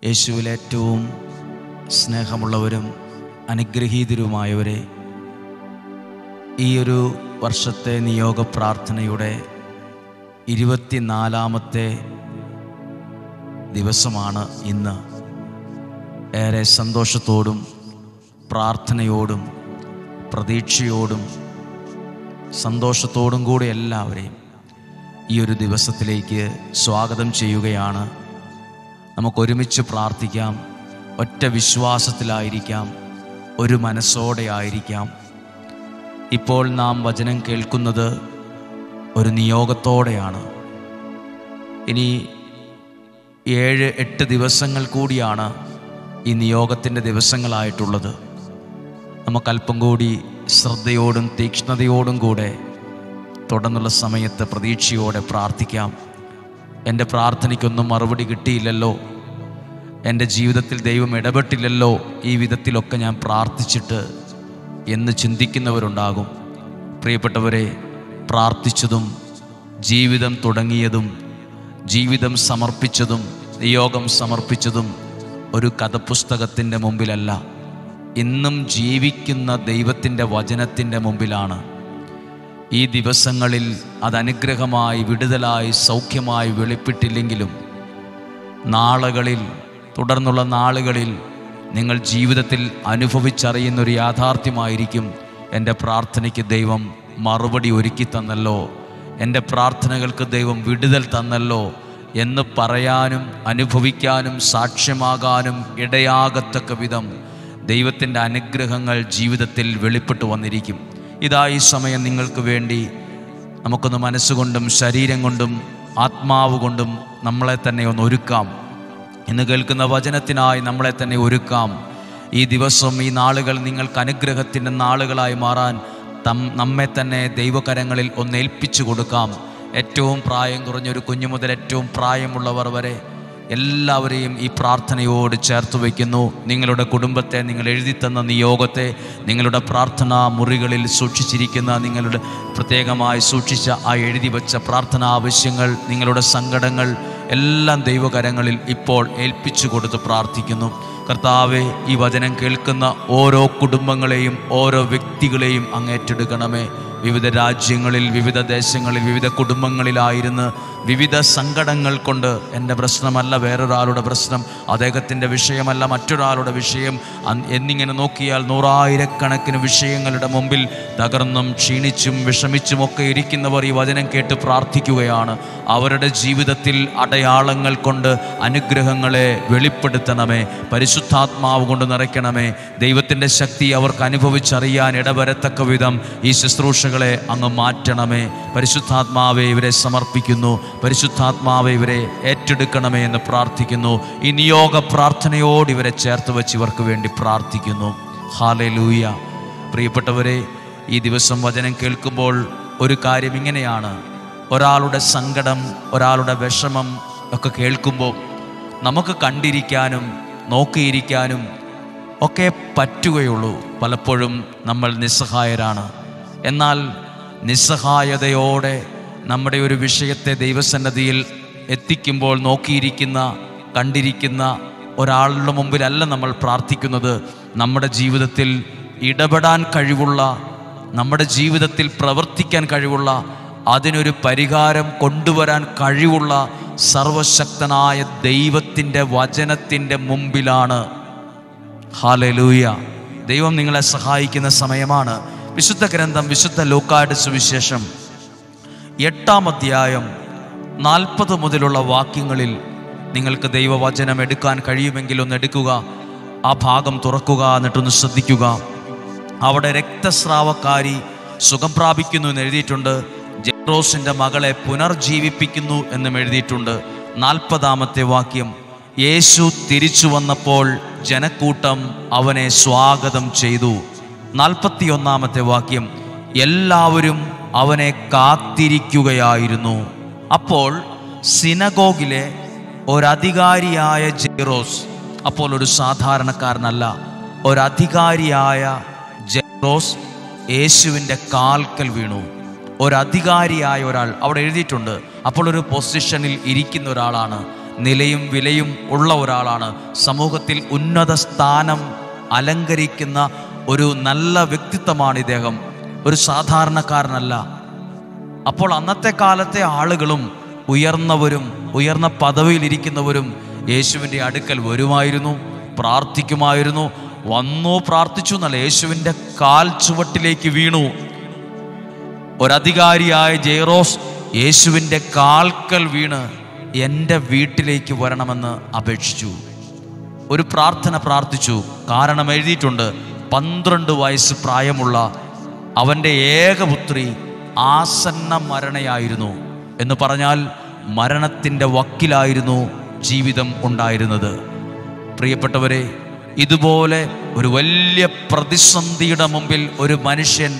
യേശുവിൽ ഏറ്റവും സ്നേഹമുള്ളവരും അനുഗ്രഹീതരുമായവരെ ഈ ഒരു വർഷത്തെ നിയോഗ പ്രാർത്ഥനയുടെ ഇരുപത്തിനാലാമത്തെ ദിവസമാണ് ഇന്ന് ഏറെ സന്തോഷത്തോടും പ്രാർത്ഥനയോടും പ്രതീക്ഷയോടും സന്തോഷത്തോടും കൂടി എല്ലാവരെയും ഈ ഒരു ദിവസത്തിലേക്ക് സ്വാഗതം ചെയ്യുകയാണ് നമുക്ക് ഒരുമിച്ച് പ്രാർത്ഥിക്കാം ഒറ്റ വിശ്വാസത്തിലായിരിക്കാം ഒരു മനസ്സോടെ ആയിരിക്കാം ഇപ്പോൾ നാം വചനം കേൾക്കുന്നത് ഒരു നിയോഗത്തോടെയാണ് ഇനി ഏഴ് എട്ട് ദിവസങ്ങൾ കൂടിയാണ് ഈ നിയോഗത്തിൻ്റെ ദിവസങ്ങളായിട്ടുള്ളത് നമുക്കല്പം കൂടി ശ്രദ്ധയോടും തീക്ഷ്ണതയോടും കൂടെ തുടർന്നുള്ള സമയത്ത് പ്രതീക്ഷയോടെ പ്രാർത്ഥിക്കാം എൻ്റെ പ്രാർത്ഥനയ്ക്കൊന്നും മറുപടി കിട്ടിയില്ലല്ലോ എൻ്റെ ജീവിതത്തിൽ ദൈവം ഇടപെട്ടില്ലല്ലോ ഈ വിധത്തിലൊക്കെ ഞാൻ പ്രാർത്ഥിച്ചിട്ട് എന്ന് ചിന്തിക്കുന്നവരുണ്ടാകും പ്രിയപ്പെട്ടവരെ പ്രാർത്ഥിച്ചതും ജീവിതം തുടങ്ങിയതും ജീവിതം സമർപ്പിച്ചതും നിയോഗം സമർപ്പിച്ചതും ഒരു കഥപുസ്തകത്തിൻ്റെ മുമ്പിലല്ല ഇന്നും ജീവിക്കുന്ന ദൈവത്തിൻ്റെ വചനത്തിൻ്റെ മുമ്പിലാണ് ഈ ദിവസങ്ങളിൽ അത് അനുഗ്രഹമായി വിടുതലായി സൗഖ്യമായി വെളിപ്പെട്ടില്ലെങ്കിലും നാളുകളിൽ തുടർന്നുള്ള നാളുകളിൽ നിങ്ങൾ ജീവിതത്തിൽ അനുഭവിച്ചറിയുന്ന ഒരു യാഥാർത്ഥ്യമായിരിക്കും എൻ്റെ പ്രാർത്ഥനയ്ക്ക് ദൈവം മറുപടി ഒരുക്കി തന്നല്ലോ എൻ്റെ പ്രാർത്ഥനകൾക്ക് ദൈവം വിടുതൽ തന്നല്ലോ എന്ന് പറയാനും അനുഭവിക്കാനും സാക്ഷ്യമാകാനും ഇടയാകത്തക്ക വിധം ദൈവത്തിൻ്റെ അനുഗ്രഹങ്ങൾ ജീവിതത്തിൽ വെളിപ്പെട്ടു വന്നിരിക്കും ഇതാ ഈ സമയം നിങ്ങൾക്ക് വേണ്ടി നമുക്കൊന്ന് മനസ്സുകൊണ്ടും ശരീരം കൊണ്ടും ആത്മാവ് കൊണ്ടും നമ്മളെ തന്നെ ഒന്ന് ഒരുക്കാം ഇന്ന് കേൾക്കുന്ന വചനത്തിനായി നമ്മളെ തന്നെ ഒരുക്കാം ഈ ദിവസം ഈ നാളുകൾ നിങ്ങൾക്ക് അനുഗ്രഹത്തിൻ്റെ നാളുകളായി മാറാൻ തം നമ്മെ തന്നെ ദൈവകരങ്ങളിൽ ഒന്ന് ഏൽപ്പിച്ചു കൊടുക്കാം ഏറ്റവും പ്രായം കുറഞ്ഞൊരു കുഞ്ഞു മുതൽ ഏറ്റവും പ്രായമുള്ളവർ വരെ എല്ലാവരെയും ഈ പ്രാർത്ഥനയോട് ചേർത്ത് വയ്ക്കുന്നു നിങ്ങളുടെ കുടുംബത്തെ നിങ്ങൾ എഴുതി തന്ന നിയോഗത്തെ നിങ്ങളുടെ പ്രാർത്ഥനാ മുറികളിൽ സൂക്ഷിച്ചിരിക്കുന്ന നിങ്ങളുടെ പ്രത്യേകമായി സൂക്ഷിച്ച ആ എഴുതി വച്ച പ്രാർത്ഥനാ ആവശ്യങ്ങൾ നിങ്ങളുടെ സങ്കടങ്ങൾ എല്ലാം ദൈവകരങ്ങളിൽ ഇപ്പോൾ ഏൽപ്പിച്ചു കൊടുത്ത് പ്രാർത്ഥിക്കുന്നു കർത്താവെ ഈ വചനം കേൾക്കുന്ന ഓരോ കുടുംബങ്ങളെയും ഓരോ വ്യക്തികളെയും അങ്ങ് ഏറ്റെടുക്കണമേ വിവിധ രാജ്യങ്ങളിൽ വിവിധ ദേശങ്ങളിൽ വിവിധ കുടുംബങ്ങളിലായിരുന്ന് വിവിധ സങ്കടങ്ങൾ കൊണ്ട് എൻ്റെ പ്രശ്നമല്ല വേറൊരാളുടെ പ്രശ്നം അദ്ദേഹത്തിൻ്റെ വിഷയമല്ല മറ്റൊരാളുടെ വിഷയം അൻ- എന്നിങ്ങനെ നോക്കിയാൽ നൂറായിരക്കണക്കിന് വിഷയങ്ങളുടെ മുമ്പിൽ തകർന്നും ക്ഷീണിച്ചും വിഷമിച്ചും ഒക്കെ ഇരിക്കുന്നവർ ഈ വചനം കേട്ട് പ്രാർത്ഥിക്കുകയാണ് അവരുടെ ജീവിതത്തിൽ അടയാളങ്ങൾ കൊണ്ട് അനുഗ്രഹങ്ങളെ വെളിപ്പെടുത്തണമേ പരിശുദ്ധാത്മാവ് കൊണ്ട് നിറയ്ക്കണമേ ദൈവത്തിൻ്റെ ശക്തി അവർക്ക് അനുഭവിച്ചറിയാൻ ഇടവരത്തക്ക വിധം ഈ ശുശ്രൂഷകളെ അങ്ങ് മാറ്റണമേ പരിശുദ്ധാത്മാവെ ഇവരെ സമർപ്പിക്കുന്നു പരിശുദ്ധാത്മാവെ ഇവരെ ഏറ്റെടുക്കണമേ എന്ന് പ്രാർത്ഥിക്കുന്നു ഈ നിയോഗ പ്രാർത്ഥനയോട് ഇവരെ ചേർത്ത് വെച്ച് ഇവർക്ക് വേണ്ടി പ്രാർത്ഥിക്കുന്നു ഹാലെ ലൂയ പ്രിയപ്പെട്ടവരെ ഈ ദിവസം വചനം കേൾക്കുമ്പോൾ ഒരു കാര്യം ഇങ്ങനെയാണ് ഒരാളുടെ സങ്കടം ഒരാളുടെ വിഷമം ഒക്കെ കേൾക്കുമ്പോൾ നമുക്ക് കണ്ടിരിക്കാനും നോക്കിയിരിക്കാനും ഒക്കെ പറ്റുകയുള്ളൂ പലപ്പോഴും നമ്മൾ നിസ്സഹായരാണ് എന്നാൽ നിസ്സഹായതയോടെ നമ്മുടെ ഒരു വിഷയത്തെ ദൈവസന്നദ്ധിയിൽ എത്തിക്കുമ്പോൾ നോക്കിയിരിക്കുന്ന കണ്ടിരിക്കുന്ന ഒരാളുടെ മുമ്പിലല്ല നമ്മൾ പ്രാർത്ഥിക്കുന്നത് നമ്മുടെ ജീവിതത്തിൽ ഇടപെടാൻ കഴിവുള്ള നമ്മുടെ ജീവിതത്തിൽ പ്രവർത്തിക്കാൻ കഴിവുള്ള അതിനൊരു പരിഹാരം കൊണ്ടുവരാൻ കഴിവുള്ള സർവശക്തനായ ദൈവത്തിൻ്റെ വചനത്തിൻ്റെ മുമ്പിലാണ് ഹാലലൂയ ദൈവം നിങ്ങളെ സഹായിക്കുന്ന സമയമാണ് വിശുദ്ധ ഗ്രന്ഥം വിശുദ്ധ ലോക്കായുടെ സുവിശേഷം എട്ടാം അധ്യായം നാൽപ്പത് മുതലുള്ള വാക്യങ്ങളിൽ നിങ്ങൾക്ക് ദൈവവചനം എടുക്കാൻ കഴിയുമെങ്കിൽ ഒന്ന് എടുക്കുക ആ ഭാഗം തുറക്കുക എന്നിട്ടൊന്ന് ശ്രദ്ധിക്കുക അവിടെ രക്തസ്രാവക്കാരി സുഖം പ്രാപിക്കുന്നു എന്ന് എഴുതിയിട്ടുണ്ട് ജെറോസിന്റെ മകളെ പുനർജീവിപ്പിക്കുന്നു എന്നും എഴുതിയിട്ടുണ്ട് നാൽപ്പതാമത്തെ വാക്യം യേശു തിരിച്ചു വന്നപ്പോൾ ജനക്കൂട്ടം അവനെ സ്വാഗതം ചെയ്തു നാൽപ്പത്തിയൊന്നാമത്തെ വാക്യം എല്ലാവരും അവനെ കാത്തിരിക്കുകയായിരുന്നു അപ്പോൾ സിനഗോഗിലെ ഒരധികാരിയായ ജെറോസ് അപ്പോൾ ഒരു സാധാരണക്കാരനല്ല ഒരധികാരിയായ ജെറോസ് യേശുവിൻ്റെ കാൽക്കൽ വീണു ഒരധികാരിയായ ഒരാൾ അവിടെ എഴുതിയിട്ടുണ്ട് അപ്പോൾ ഒരു പൊസിഷനിൽ ഇരിക്കുന്ന ഒരാളാണ് നിലയും വിലയും ഉള്ള ഒരാളാണ് സമൂഹത്തിൽ ഉന്നത സ്ഥാനം അലങ്കരിക്കുന്ന ഒരു നല്ല വ്യക്തിത്വമാണ് ഇദ്ദേഹം ഒരു സാധാരണക്കാരനല്ല അപ്പോൾ അന്നത്തെ കാലത്തെ ആളുകളും ഉയർന്നവരും ഉയർന്ന പദവിയിലിരിക്കുന്നവരും യേശുവിൻ്റെ അടുക്കൽ വരുമായിരുന്നു പ്രാർത്ഥിക്കുമായിരുന്നു വന്നു പ്രാർത്ഥിച്ചു എന്നല്ല യേശുവിൻ്റെ കാൽ ചുവട്ടിലേക്ക് വീണു ഒരധികാരിയായ ജെയറോസ് യേശുവിൻ്റെ കാൽക്കൽ വീണ് എൻ്റെ വീട്ടിലേക്ക് വരണമെന്ന് അപേക്ഷിച്ചു ഒരു പ്രാർത്ഥന പ്രാർത്ഥിച്ചു കാരണം എഴുതിയിട്ടുണ്ട് പന്ത്രണ്ട് വയസ്സ് പ്രായമുള്ള അവൻ്റെ ഏകപുത്രി ആസന്ന മരണയായിരുന്നു എന്ന് പറഞ്ഞാൽ മരണത്തിൻ്റെ വക്കിലായിരുന്നു ജീവിതം ഉണ്ടായിരുന്നത് പ്രിയപ്പെട്ടവരെ ഇതുപോലെ ഒരു വലിയ പ്രതിസന്ധിയുടെ മുമ്പിൽ ഒരു മനുഷ്യൻ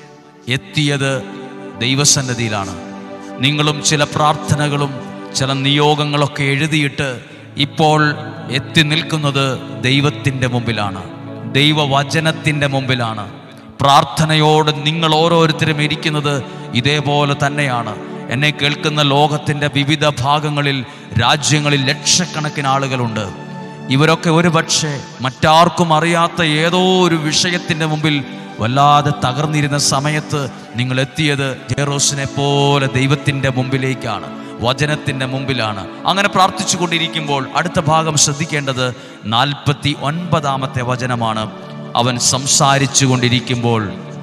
എത്തിയത് ദൈവസന്നദ്ധിയിലാണ് നിങ്ങളും ചില പ്രാർത്ഥനകളും ചില നിയോഗങ്ങളൊക്കെ എഴുതിയിട്ട് ഇപ്പോൾ എത്തി നിൽക്കുന്നത് ദൈവത്തിൻ്റെ മുമ്പിലാണ് ദൈവവചനത്തിൻ്റെ മുമ്പിലാണ് പ്രാർത്ഥനയോട് നിങ്ങൾ ഓരോരുത്തരും ഇരിക്കുന്നത് ഇതേപോലെ തന്നെയാണ് എന്നെ കേൾക്കുന്ന ലോകത്തിൻ്റെ വിവിധ ഭാഗങ്ങളിൽ രാജ്യങ്ങളിൽ ലക്ഷക്കണക്കിന് ആളുകളുണ്ട് ഇവരൊക്കെ ഒരു പക്ഷേ മറ്റാർക്കും അറിയാത്ത ഏതോ ഒരു വിഷയത്തിൻ്റെ മുമ്പിൽ വല്ലാതെ തകർന്നിരുന്ന സമയത്ത് നിങ്ങൾ എത്തിയത് ജെറോസിനെ പോലെ ദൈവത്തിൻ്റെ മുമ്പിലേക്കാണ് വചനത്തിൻ്റെ മുമ്പിലാണ് അങ്ങനെ പ്രാർത്ഥിച്ചു കൊണ്ടിരിക്കുമ്പോൾ അടുത്ത ഭാഗം ശ്രദ്ധിക്കേണ്ടത് നാൽപ്പത്തി ഒൻപതാമത്തെ വചനമാണ് അവൻ സംസാരിച്ചു കൊണ്ടിരിക്കുമ്പോൾ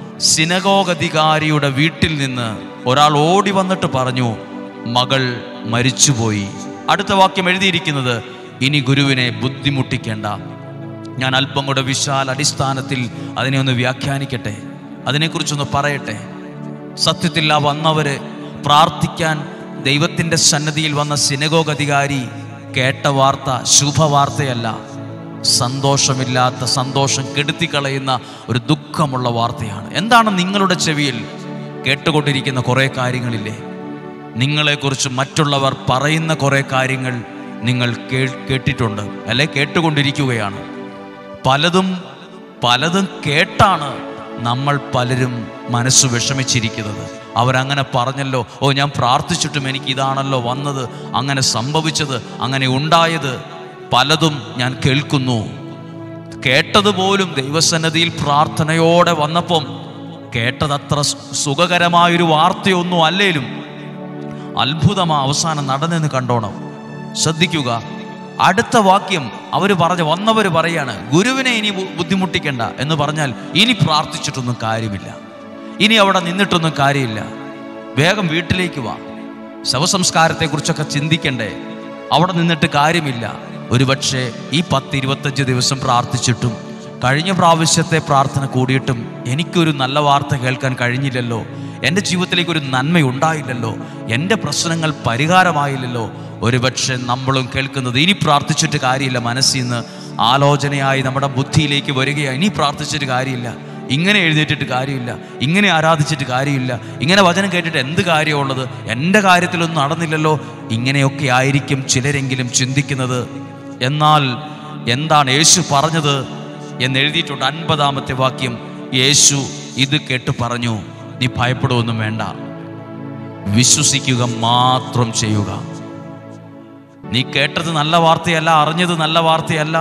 സിനഗോഗധികാരിയുടെ വീട്ടിൽ നിന്ന് ഒരാൾ ഓടി വന്നിട്ട് പറഞ്ഞു മകൾ മരിച്ചുപോയി അടുത്ത വാക്യം എഴുതിയിരിക്കുന്നത് ഇനി ഗുരുവിനെ ബുദ്ധിമുട്ടിക്കേണ്ട ഞാൻ അല്പം കൂടെ വിശാല അടിസ്ഥാനത്തിൽ അതിനെ ഒന്ന് വ്യാഖ്യാനിക്കട്ടെ അതിനെക്കുറിച്ചൊന്ന് പറയട്ടെ സത്യത്തിൽ ആ വന്നവര് പ്രാർത്ഥിക്കാൻ ദൈവത്തിൻ്റെ സന്നദ്ധിയിൽ വന്ന സിനഗോഗ് അധികാരി കേട്ട വാർത്ത ശുഭവാർത്തയല്ല സന്തോഷമില്ലാത്ത സന്തോഷം കെടുത്തിക്കളയുന്ന ഒരു ദുഃഖമുള്ള വാർത്തയാണ് എന്താണ് നിങ്ങളുടെ ചെവിയിൽ കേട്ടുകൊണ്ടിരിക്കുന്ന കുറേ കാര്യങ്ങളില്ലേ നിങ്ങളെക്കുറിച്ച് മറ്റുള്ളവർ പറയുന്ന കുറേ കാര്യങ്ങൾ നിങ്ങൾ കേ കേട്ടിട്ടുണ്ട് അല്ലെ കേട്ടുകൊണ്ടിരിക്കുകയാണ് പലതും പലതും കേട്ടാണ് നമ്മൾ പലരും മനസ്സ് വിഷമിച്ചിരിക്കുന്നത് അവരങ്ങനെ പറഞ്ഞല്ലോ ഓ ഞാൻ പ്രാർത്ഥിച്ചിട്ടും എനിക്ക് ഇതാണല്ലോ വന്നത് അങ്ങനെ സംഭവിച്ചത് അങ്ങനെ ഉണ്ടായത് പലതും ഞാൻ കേൾക്കുന്നു കേട്ടതുപോലും ദൈവസന്നദ്ധിയിൽ പ്രാർത്ഥനയോടെ വന്നപ്പം കേട്ടതത്ര സുഖകരമായൊരു വാർത്തയൊന്നും അല്ലേലും അത്ഭുതമാ അവസാനം നടന്നെന്ന് കണ്ടോണം ശ്രദ്ധിക്കുക അടുത്ത വാക്യം അവർ പറഞ്ഞ വന്നവർ പറയാണ് ഗുരുവിനെ ഇനി ബു- ബുദ്ധിമുട്ടിക്കണ്ട എന്ന് പറഞ്ഞാൽ ഇനി പ്രാർത്ഥിച്ചിട്ടൊന്നും കാര്യമില്ല ഇനി അവിടെ നിന്നിട്ടൊന്നും കാര്യമില്ല വേഗം വീട്ടിലേക്ക് വാ ശവസംസ്കാരത്തെക്കുറിച്ചൊക്കെ ചിന്തിക്കണ്ടേ അവിടെ നിന്നിട്ട് കാര്യമില്ല ഒരുപക്ഷെ ഈ പത്ത് ഇരുപത്തഞ്ച് ദിവസം പ്രാർത്ഥിച്ചിട്ടും കഴിഞ്ഞ പ്രാവശ്യത്തെ പ്രാർത്ഥന കൂടിയിട്ടും എനിക്കൊരു നല്ല വാർത്ത കേൾക്കാൻ കഴിഞ്ഞില്ലല്ലോ എൻ്റെ ജീവിതത്തിലേക്ക് ഒരു നന്മയുണ്ടായില്ലല്ലോ എൻ്റെ പ്രശ്നങ്ങൾ പരിഹാരമായില്ലല്ലോ ഒരുപക്ഷെ നമ്മളും കേൾക്കുന്നത് ഇനി പ്രാർത്ഥിച്ചിട്ട് കാര്യമില്ല മനസ്സിൽ നിന്ന് ആലോചനയായി നമ്മുടെ ബുദ്ധിയിലേക്ക് വരികയാണ് ഇനി പ്രാർത്ഥിച്ചിട്ട് കാര്യമില്ല ഇങ്ങനെ എഴുന്നേറ്റിട്ട് കാര്യമില്ല ഇങ്ങനെ ആരാധിച്ചിട്ട് കാര്യമില്ല ഇങ്ങനെ വചനം കേട്ടിട്ട് എന്ത് കാര്യമുള്ളത് എൻ്റെ കാര്യത്തിലൊന്നും നടന്നില്ലല്ലോ ഇങ്ങനെയൊക്കെ ആയിരിക്കും ചിലരെങ്കിലും ചിന്തിക്കുന്നത് എന്നാൽ എന്താണ് യേശു പറഞ്ഞത് എന്ന് എഴുതിയിട്ടുണ്ട് അൻപതാമത്തെ വാക്യം യേശു ഇത് കേട്ട് പറഞ്ഞു നീ ഭയപ്പെടുകയൊന്നും വേണ്ട വിശ്വസിക്കുക മാത്രം ചെയ്യുക നീ കേട്ടത് നല്ല വാർത്തയല്ല അറിഞ്ഞത് നല്ല വാർത്തയല്ല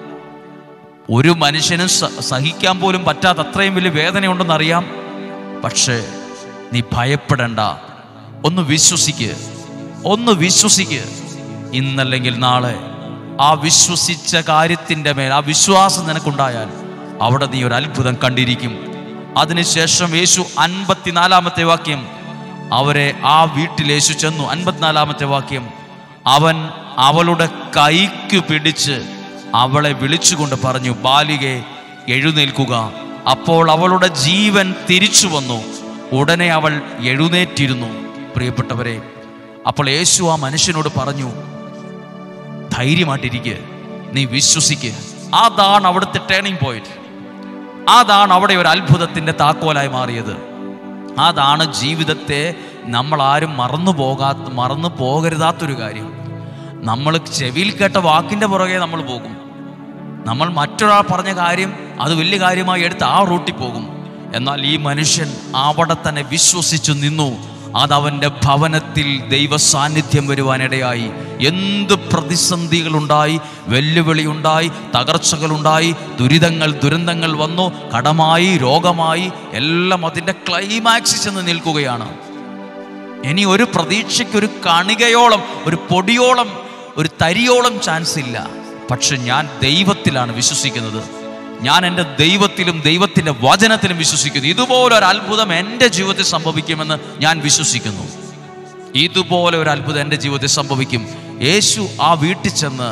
ഒരു മനുഷ്യനും സ- സഹിക്കാൻ പോലും പറ്റാത്ത അത്രയും വലിയ വേദനയുണ്ടെന്നറിയാം പക്ഷേ നീ ഭയപ്പെടണ്ട ഒന്ന് വിശ്വസിക്ക് ഒന്ന് വിശ്വസിക്ക് ഇന്നല്ലെങ്കിൽ നാളെ ആ വിശ്വസിച്ച കാര്യത്തിൻ്റെ മേൽ ആ വിശ്വാസം നിനക്കുണ്ടായാൽ അവിടെ നീ ഒരു അത്ഭുതം കണ്ടിരിക്കും അതിനുശേഷം യേശു അൻപത്തിനാലാമത്തെ വാക്യം അവരെ ആ വീട്ടിൽ യേശു ചെന്നു അൻപത്തിനാലാമത്തെ വാക്യം അവൻ അവളുടെ കൈക്ക് പിടിച്ച് അവളെ വിളിച്ചുകൊണ്ട് പറഞ്ഞു ബാലികെ എഴുന്നേൽക്കുക അപ്പോൾ അവളുടെ ജീവൻ തിരിച്ചു വന്നു ഉടനെ അവൾ എഴുന്നേറ്റിരുന്നു പ്രിയപ്പെട്ടവരെ അപ്പോൾ യേശു ആ മനുഷ്യനോട് പറഞ്ഞു ധൈര്യമായിട്ടിരിക്കുക നീ വിശ്വസിക്കുക അതാണ് അവിടുത്തെ ടേണിംഗ് പോയിന്റ് അതാണ് അവിടെ ഒരു അത്ഭുതത്തിന്റെ താക്കോലായി മാറിയത് അതാണ് ജീവിതത്തെ നമ്മൾ ആരും മറന്നു പോകാത്ത മറന്നു പോകരുതാത്തൊരു കാര്യം നമ്മൾ ചെവിയിൽ കേട്ട വാക്കിന്റെ പുറകെ നമ്മൾ പോകും നമ്മൾ മറ്റൊരാൾ പറഞ്ഞ കാര്യം അത് വലിയ കാര്യമായി എടുത്ത് ആ റൂട്ടിൽ പോകും എന്നാൽ ഈ മനുഷ്യൻ അവിടെ തന്നെ വിശ്വസിച്ചു നിന്നു അതവൻ്റെ ഭവനത്തിൽ ദൈവ സാന്നിധ്യം വരുവാനിടയായി എന്ത് പ്രതിസന്ധികളുണ്ടായി വെല്ലുവിളിയുണ്ടായി തകർച്ചകളുണ്ടായി ദുരിതങ്ങൾ ദുരന്തങ്ങൾ വന്നു കടമായി രോഗമായി എല്ലാം അതിൻ്റെ ക്ലൈമാക്സിൽ ചെന്ന് നിൽക്കുകയാണ് ഇനി ഒരു പ്രതീക്ഷയ്ക്ക് ഒരു കണികയോളം ഒരു പൊടിയോളം ഒരു തരിയോളം ചാൻസ് ഇല്ല പക്ഷെ ഞാൻ ദൈവത്തിലാണ് വിശ്വസിക്കുന്നത് ഞാൻ എൻ്റെ ദൈവത്തിലും ദൈവത്തിൻ്റെ വചനത്തിലും വിശ്വസിക്കുന്നു ഇതുപോലെ ഒരു അത്ഭുതം എൻ്റെ ജീവിതത്തിൽ സംഭവിക്കുമെന്ന് ഞാൻ വിശ്വസിക്കുന്നു ഇതുപോലെ ഒരു അത്ഭുതം എൻ്റെ ജീവിതത്തിൽ സംഭവിക്കും യേശു ആ വീട്ടിൽ ചെന്ന്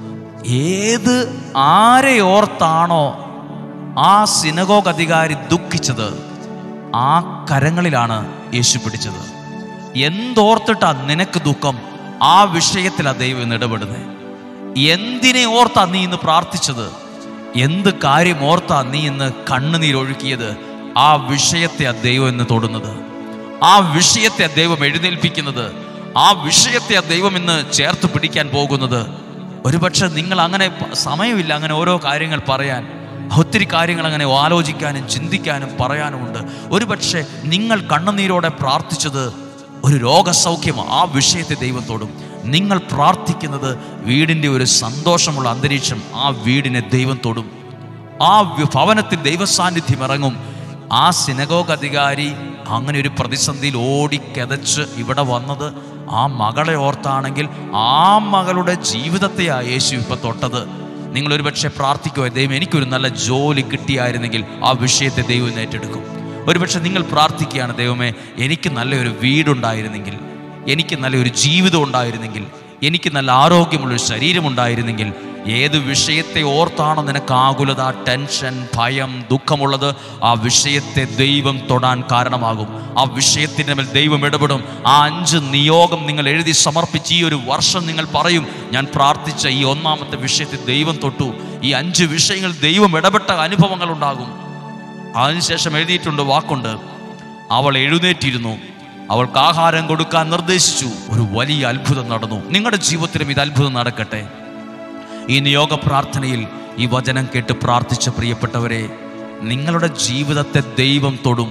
ഏത് ആരെ ഓർത്താണോ ആ സിനഗോഗ് അധികാരി ദുഃഖിച്ചത് ആ കരങ്ങളിലാണ് യേശു പിടിച്ചത് എന്തോർത്തിട്ടാ നിനക്ക് ദുഃഖം ആ വിഷയത്തിലാ ദൈവം ഇന്ന് ഇടപെടുന്നത് എന്തിനെ ഓർത്താ നീ ഇന്ന് പ്രാർത്ഥിച്ചത് എന്ത് കാര്യം ഓർത്താ നീ ഇന്ന് കണ്ണുനീരൊഴുക്കിയത് ആ വിഷയത്തെ ആ ദൈവം ഇന്ന് തൊടുന്നത് ആ വിഷയത്തെ ദൈവം എഴുന്നേൽപ്പിക്കുന്നത് ആ വിഷയത്തെ ദൈവം ഇന്ന് ചേർത്ത് പിടിക്കാൻ പോകുന്നത് ഒരുപക്ഷെ നിങ്ങൾ അങ്ങനെ പ- സമയമില്ല അങ്ങനെ ഓരോ കാര്യങ്ങൾ പറയാൻ ഒത്തിരി കാര്യങ്ങൾ അങ്ങനെ ആലോചിക്കാനും ചിന്തിക്കാനും പറയാനുമുണ്ട് ഒരുപക്ഷെ നിങ്ങൾ കണ്ണുനീരോടെ പ്രാർത്ഥിച്ചത് ഒരു രോഗസൗഖ്യം ആ വിഷയത്തെ ദൈവം തൊടും നിങ്ങൾ പ്രാർത്ഥിക്കുന്നത് വീടിൻ്റെ ഒരു സന്തോഷമുള്ള അന്തരീക്ഷം ആ വീടിനെ ദൈവം തൊടും ആ വി- ഭവനത്തിൽ ദൈവസാന്നിധ്യം ഇറങ്ങും ആ സിനഗോഗ് അധികാരി അങ്ങനെ ഒരു പ്രതിസന്ധിയിൽ ഓടിക്കെതച്ച് ഇവിടെ വന്നത് ആ മകളെ ഓർത്താണെങ്കിൽ ആ മകളുടെ ജീവിതത്തെയാ യേശു ഇപ്പൊ തൊട്ടത് നിങ്ങൾ ഒരുപക്ഷെ പ്രാർത്ഥിക്കുക ദൈവം എനിക്കൊരു നല്ല ജോലി കിട്ടിയായിരുന്നെങ്കിൽ ആ വിഷയത്തെ ദൈവം ഇന്ന് ഏറ്റെടുക്കും ഒരുപക്ഷെ നിങ്ങൾ പ്രാർത്ഥിക്കുകയാണ് ദൈവമേ എനിക്ക് നല്ലൊരു വീടുണ്ടായിരുന്നെങ്കിൽ എനിക്ക് നല്ലൊരു ജീവിതം ഉണ്ടായിരുന്നെങ്കിൽ എനിക്ക് നല്ല ആരോഗ്യമുള്ളൊരു ശരീരമുണ്ടായിരുന്നെങ്കിൽ ഏത് വിഷയത്തെ ഓർത്താണോ നിനക്ക് ആകുലത ടെൻഷൻ ഭയം ദുഃഖമുള്ളത് ആ വിഷയത്തെ ദൈവം തൊടാൻ കാരണമാകും ആ വിഷയത്തിൻ്റെ മേൽ ദൈവം ഇടപെടും ആ അഞ്ച് നിയോഗം നിങ്ങൾ എഴുതി സമർപ്പിച്ച് ഈ ഒരു വർഷം നിങ്ങൾ പറയും ഞാൻ പ്രാർത്ഥിച്ച ഈ ഒന്നാമത്തെ വിഷയത്തെ ദൈവം തൊട്ടു ഈ അഞ്ച് വിഷയങ്ങൾ ദൈവം ഇടപെട്ട അനുഭവങ്ങൾ ഉണ്ടാകും അതിനുശേഷം എഴുതിയിട്ടുണ്ട് വാക്കുണ്ട് അവൾ എഴുന്നേറ്റിരുന്നു അവൾക്ക് ആഹാരം കൊടുക്കാൻ നിർദ്ദേശിച്ചു ഒരു വലിയ അത്ഭുതം നടന്നു നിങ്ങളുടെ ജീവിതത്തിലും ഇത് അത്ഭുതം നടക്കട്ടെ ഈ നിയോഗ പ്രാർത്ഥനയിൽ ഈ വചനം കേട്ട് പ്രാർത്ഥിച്ച പ്രിയപ്പെട്ടവരെ നിങ്ങളുടെ ജീവിതത്തെ ദൈവം തൊടും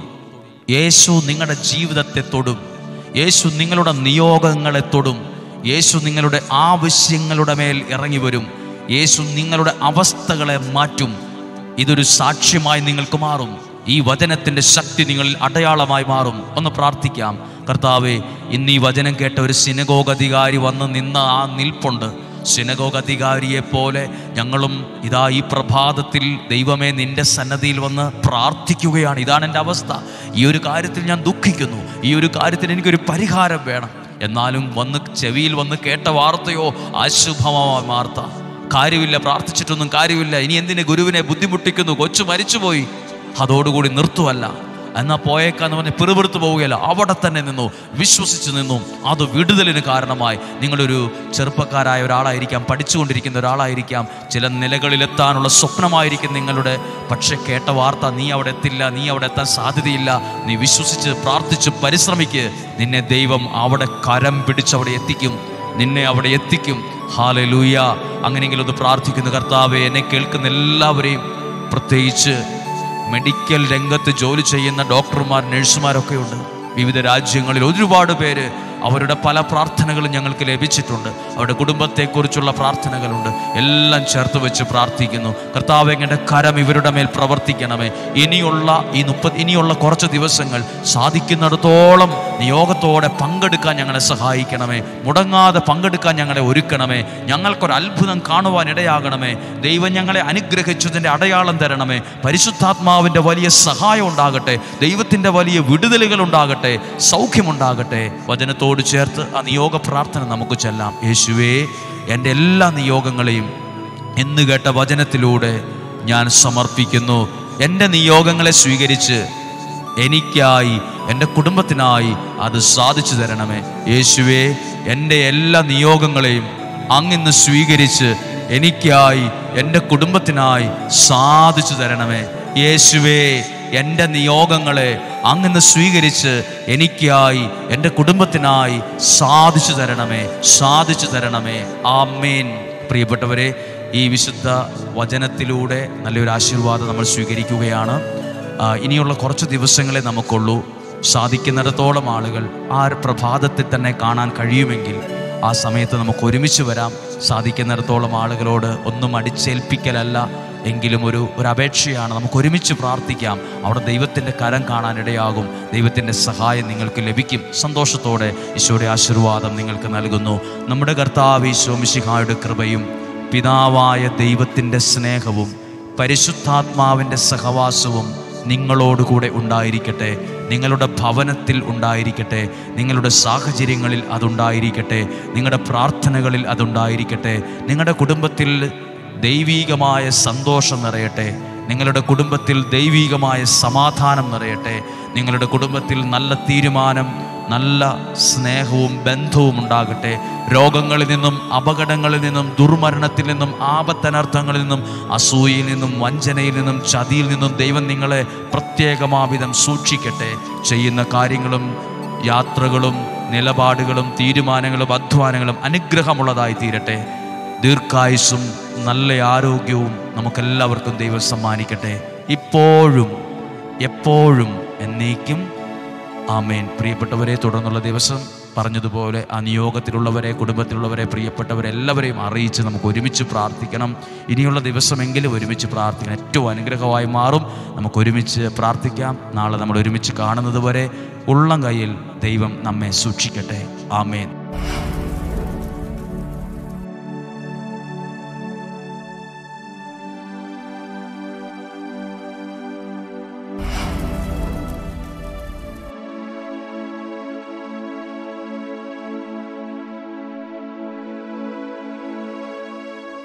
യേശു നിങ്ങളുടെ ജീവിതത്തെ തൊടും യേശു നിങ്ങളുടെ നിയോഗങ്ങളെ തൊടും യേശു നിങ്ങളുടെ ആവശ്യങ്ങളുടെ മേൽ ഇറങ്ങി വരും യേശു നിങ്ങളുടെ അവസ്ഥകളെ മാറ്റും ഇതൊരു സാക്ഷ്യമായി നിങ്ങൾക്ക് മാറും ഈ വചനത്തിന്റെ ശക്തി നിങ്ങളിൽ അടയാളമായി മാറും ഒന്ന് പ്രാർത്ഥിക്കാം കർത്താവെ ഇന്ന് ഈ വചനം കേട്ട ഒരു സിനഗോഗ് അധികാരി വന്ന് നിന്ന ആ നിൽപ്പുണ്ട് സിനഗോഗ് അധികാരിയെ പോലെ ഞങ്ങളും ഇതാ ഈ പ്രഭാതത്തിൽ ദൈവമേ നിന്റെ സന്നദ്ധിയിൽ വന്ന് പ്രാർത്ഥിക്കുകയാണ് ഇതാണ് എൻ്റെ അവസ്ഥ ഈ ഒരു കാര്യത്തിൽ ഞാൻ ദുഃഖിക്കുന്നു ഈ ഒരു കാര്യത്തിൽ എനിക്കൊരു പരിഹാരം വേണം എന്നാലും വന്ന് ചെവിയിൽ വന്ന് കേട്ട വാർത്തയോ അശുഭമായ വാർത്ത കാര്യമില്ല പ്രാർത്ഥിച്ചിട്ടൊന്നും കാര്യമില്ല ഇനി എന്തിന് ഗുരുവിനെ ബുദ്ധിമുട്ടിക്കുന്നു കൊച്ചു മരിച്ചുപോയി അതോടുകൂടി നിർത്തുവല്ല എന്നാ പോയേക്കാന്ന് പറഞ്ഞ് പിറുപിറുത്തു പോവുകയല്ല അവിടെ തന്നെ നിന്നു വിശ്വസിച്ച് നിന്നു അത് വിടുതലിന് കാരണമായി നിങ്ങളൊരു ചെറുപ്പക്കാരായ ഒരാളായിരിക്കാം പഠിച്ചുകൊണ്ടിരിക്കുന്ന ഒരാളായിരിക്കാം ചില നിലകളിലെത്താനുള്ള സ്വപ്നമായിരിക്കും നിങ്ങളുടെ പക്ഷെ കേട്ട വാർത്ത നീ അവിടെ എത്തില്ല നീ അവിടെ എത്താൻ സാധ്യതയില്ല നീ വിശ്വസിച്ച് പ്രാർത്ഥിച്ച് പരിശ്രമിക്ക് നിന്നെ ദൈവം അവിടെ കരം പിടിച്ച് അവിടെ എത്തിക്കും നിന്നെ അവിടെ എത്തിക്കും ഹാലെ ലൂയ അങ്ങനെയെങ്കിലും ഒന്ന് പ്രാർത്ഥിക്കുന്നു കർത്താവെ എന്നെ കേൾക്കുന്ന എല്ലാവരെയും പ്രത്യേകിച്ച് മെഡിക്കൽ രംഗത്ത് ജോലി ചെയ്യുന്ന ഡോക്ടർമാർ നഴ്സുമാരൊക്കെ ഉണ്ട് വിവിധ രാജ്യങ്ങളിൽ ഒരുപാട് പേര് അവരുടെ പല പ്രാർത്ഥനകളും ഞങ്ങൾക്ക് ലഭിച്ചിട്ടുണ്ട് അവരുടെ കുടുംബത്തെക്കുറിച്ചുള്ള പ്രാർത്ഥനകളുണ്ട് എല്ലാം ചേർത്ത് വെച്ച് പ്രാർത്ഥിക്കുന്നു കർത്താവ് എങ്ങനെ കരം ഇവരുടെ മേൽ പ്രവർത്തിക്കണമേ ഇനിയുള്ള ഈ മുപ്പത് ഇനിയുള്ള കുറച്ച് ദിവസങ്ങൾ സാധിക്കുന്നിടത്തോളം നിയോഗത്തോടെ പങ്കെടുക്കാൻ ഞങ്ങളെ സഹായിക്കണമേ മുടങ്ങാതെ പങ്കെടുക്കാൻ ഞങ്ങളെ ഒരുക്കണമേ ഞങ്ങൾക്കൊരു അത്ഭുതം കാണുവാൻ ഇടയാകണമേ ദൈവം ഞങ്ങളെ അനുഗ്രഹിച്ചതിൻ്റെ അടയാളം തരണമേ പരിശുദ്ധാത്മാവിൻ്റെ വലിയ സഹായം ഉണ്ടാകട്ടെ ദൈവത്തിൻ്റെ വലിയ വിടുതലുകൾ ഉണ്ടാകട്ടെ സൗഖ്യമുണ്ടാകട്ടെ വചനത്തോട് ചേർത്ത് ആ നിയോഗ പ്രാർത്ഥന നമുക്ക് ചെല്ലാം യേശുവേ എൻ്റെ എല്ലാ നിയോഗങ്ങളെയും എന്ന് കേട്ട വചനത്തിലൂടെ ഞാൻ സമർപ്പിക്കുന്നു എൻ്റെ നിയോഗങ്ങളെ സ്വീകരിച്ച് എനിക്കായി എൻ്റെ കുടുംബത്തിനായി അത് സാധിച്ചു തരണമേ യേശുവേ എൻ്റെ എല്ലാ നിയോഗങ്ങളെയും അങ്ങിന്ന് സ്വീകരിച്ച് എനിക്കായി എൻ്റെ കുടുംബത്തിനായി സാധിച്ചു തരണമേ യേശുവേ എൻ്റെ നിയോഗങ്ങളെ അങ്ങിന്ന് സ്വീകരിച്ച് എനിക്കായി എൻ്റെ കുടുംബത്തിനായി സാധിച്ചു തരണമേ സാധിച്ചു തരണമേ ആമേൻ പ്രിയപ്പെട്ടവരെ ഈ വിശുദ്ധ വചനത്തിലൂടെ നല്ലൊരു ആശീർവാദം നമ്മൾ സ്വീകരിക്കുകയാണ് ആ, ഇനിയുള്ള കുറച്ച് ദിവസങ്ങളെ നമുക്കുള്ളൂ സാധിക്കുന്നിടത്തോളം ആളുകൾ ആ ഒരു പ്രഭാതത്തിൽ തന്നെ കാണാൻ കഴിയുമെങ്കിൽ ആ സമയത്ത് നമുക്ക് ഒരുമിച്ച് വരാം സാധിക്കുന്നിടത്തോളം ആളുകളോട് ഒന്നും അടിച്ചേൽപ്പിക്കലല്ല എങ്കിലും ഒരു ഒരു അപേക്ഷയാണ് നമുക്ക് ഒരുമിച്ച് പ്രാർത്ഥിക്കാം അവിടെ ദൈവത്തിൻ്റെ കരം കാണാനിടയാകും ദൈവത്തിൻ്റെ സഹായം നിങ്ങൾക്ക് ലഭിക്കും സന്തോഷത്തോടെ ഈശോയുടെ ആശീർവാദം നിങ്ങൾക്ക് നൽകുന്നു നമ്മുടെ കർത്താവ് ഈശോ മിശിഹായുടെ കൃപയും പിതാവായ ദൈവത്തിൻ്റെ സ്നേഹവും പരിശുദ്ധാത്മാവിൻ്റെ സഹവാസവും നിങ്ങളോടുകൂടെ ഉണ്ടായിരിക്കട്ടെ നിങ്ങളുടെ ഭവനത്തിൽ ഉണ്ടായിരിക്കട്ടെ നിങ്ങളുടെ സാഹചര്യങ്ങളിൽ അതുണ്ടായിരിക്കട്ടെ നിങ്ങളുടെ പ്രാർത്ഥനകളിൽ അതുണ്ടായിരിക്കട്ടെ നിങ്ങളുടെ കുടുംബത്തിൽ ദൈവീകമായ സന്തോഷം നിറയട്ടെ നിങ്ങളുടെ കുടുംബത്തിൽ ദൈവീകമായ സമാധാനം നിറയട്ടെ നിങ്ങളുടെ കുടുംബത്തിൽ നല്ല തീരുമാനം നല്ല സ്നേഹവും ബന്ധവും ഉണ്ടാകട്ടെ രോഗങ്ങളിൽ നിന്നും അപകടങ്ങളിൽ നിന്നും ദുർമരണത്തിൽ നിന്നും ആപത്തനർത്ഥങ്ങളിൽ നിന്നും അസൂയയിൽ നിന്നും വഞ്ചനയിൽ നിന്നും ചതിയിൽ നിന്നും ദൈവം നിങ്ങളെ പ്രത്യേകമാവിധം സൂക്ഷിക്കട്ടെ ചെയ്യുന്ന കാര്യങ്ങളും യാത്രകളും നിലപാടുകളും തീരുമാനങ്ങളും അധ്വാനങ്ങളും അനുഗ്രഹമുള്ളതായി തീരട്ടെ ദീർഘായുസ്സും നല്ല ആരോഗ്യവും നമുക്കെല്ലാവർക്കും ദൈവം സമ്മാനിക്കട്ടെ ഇപ്പോഴും എപ്പോഴും എന്നേക്കും ആമേൻ പ്രിയപ്പെട്ടവരെ തുടർന്നുള്ള ദിവസം പറഞ്ഞതുപോലെ ആ നിയോഗത്തിലുള്ളവരെ കുടുംബത്തിലുള്ളവരെ പ്രിയപ്പെട്ടവരെല്ലാവരെയും അറിയിച്ച് നമുക്ക് ഒരുമിച്ച് പ്രാർത്ഥിക്കണം ഇനിയുള്ള ദിവസമെങ്കിലും ഒരുമിച്ച് പ്രാർത്ഥിക്കണം ഏറ്റവും അനുഗ്രഹമായി മാറും നമുക്ക് ഒരുമിച്ച് പ്രാർത്ഥിക്കാം നാളെ നമ്മൾ ഒരുമിച്ച് കാണുന്നത് വരെ ഉള്ളം കയ്യിൽ ദൈവം നമ്മെ സൂക്ഷിക്കട്ടെ ആമേൻ